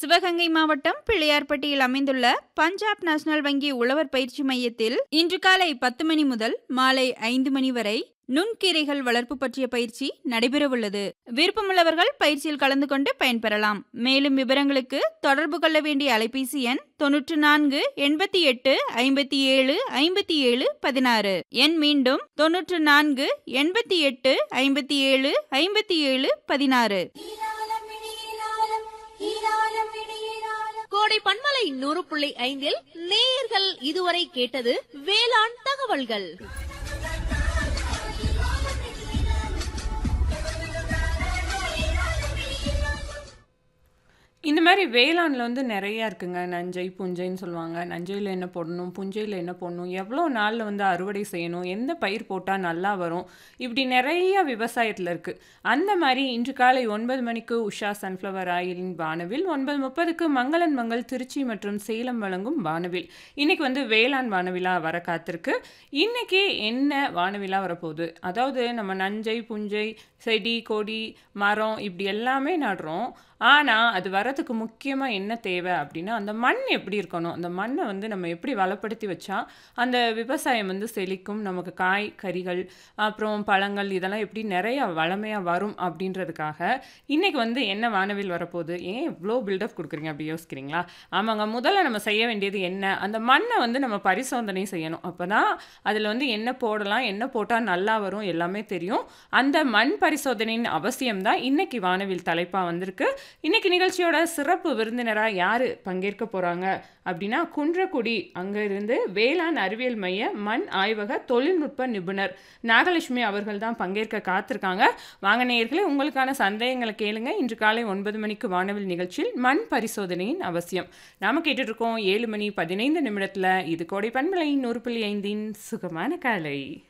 சிவகங்கை மாவட்டம் பிள்ளையார்பட்டியில் அமைந்துள்ள பஞ்சாப் நேஷனல் வங்கி உழவர் பயிற்சி மையத்தில் இன்று காலை பத்து மணி முதல் மாலை ஐந்து மணி வரை நுண்கீரைகள் வளர்ப்பு பற்றிய பயிற்சி நடைபெறவுள்ளது விருப்பமுள்ளவர்கள் பயிற்சியில் கலந்து கொண்டு பயன்பெறலாம் மேலும் விவரங்களுக்கு தொடர்பு கொள்ள வேண்டிய அலைபேசி எண் தொன்னூற்று நான்கு எண்பத்தி எட்டு ஐம்பத்தி ஏழு ஐம்பத்தி ஏழு பதினாறு எண் மீண்டும் தொன்னூற்று நான்கு எண்பத்தி எட்டு ஐம்பத்தி ஏழு ஐம்பத்தி ஏழு பதினாறு கோடை பண்பலை நூறு புள்ளி ஐந்தில் நேயர்கள் இதுவரை கேட்டது வேளாண் தகவல்கள் இந்த மாதிரி வேளாண்ல வந்து நிறைய இருக்குங்க நஞ்சை புஞ்சைன்னு சொல்லுவாங்க நஞ்சையில் என்ன போடணும் புஞ்சையில் என்ன போடணும் எவ்வளோ நாளில் வந்து அறுவடை செய்யணும் எந்த பயிர் போட்டால் நல்லா வரும் இப்படி நிறைய விவசாயத்தில் இருக்குது அந்த மாதிரி இன்று காலை ஒன்பது மணிக்கு உஷா சன்ஃப்ளவர் ஆயிலின் வானவில் ஒன்பது முப்பதுக்கு மங்களன் மங்கள் திருச்சி மற்றும் சேலம் வழங்கும் வானவில் இன்னைக்கு வந்து வேளாண் வானவிழா வர காத்திருக்கு இன்னைக்கு என்ன வானவிழா வரப்போகுது அதாவது நம்ம நஞ்சை புஞ்சை செடி கொடி மரம் இப்படி எல்லாமே நடுறோம் ஆனால் அது வரதுக்கு முக்கியமாக என்ன தேவை அப்படின்னா அந்த மண் எப்படி இருக்கணும் அந்த மண்ணை வந்து நம்ம எப்படி வளப்படுத்தி வச்சா அந்த விவசாயம் வந்து செழிக்கும் நமக்கு காய் கறிகள் அப்புறம் பழங்கள் இதெல்லாம் எப்படி நிறைய வளமையாக வரும் அப்படின்றதுக்காக இன்னைக்கு வந்து என்ன வானவில் வரப்போகுது ஏன் இவ்வளோ பில்டப் கொடுக்குறீங்க அப்படி யோசிக்கிறீங்களா ஆமாங்க முதல்ல நம்ம செய்ய வேண்டியது என்ன அந்த மண்ணை வந்து நம்ம பரிசோதனை செய்யணும் அப்போ தான் அதில் வந்து என்ன போடலாம் என்ன போட்டால் நல்லா வரும் எல்லாமே தெரியும் அந்த மண் பரிசோதனையின் அவசியம் தான் இன்னைக்கு வானவில் தலைப்பாக வந்திருக்கு இன்னைக்கு நிகழ்ச்சியோட சிறப்பு விருந்தினராக யார் பங்கேற்க போகிறாங்க அப்படின்னா குன்றக்குடி அங்கே இருந்து வேளாண் அறிவியல் மைய மண் ஆய்வக தொழில்நுட்ப நிபுணர் நாகலட்சுமி அவர்கள் தான் பங்கேற்க காத்திருக்காங்க வாங்க நேயர்களே உங்களுக்கான சந்தேகங்களை கேளுங்க இன்று காலை ஒன்பது மணிக்கு வானவில் நிகழ்ச்சியில் மண் பரிசோதனையின் அவசியம் நாம கேட்டுட்டு இருக்கோம் ஏழு மணி பதினைந்து நிமிடத்தில் இது கோடை பண்பலை நூறு புள்ளி ஐந்தின் சுகமான காலை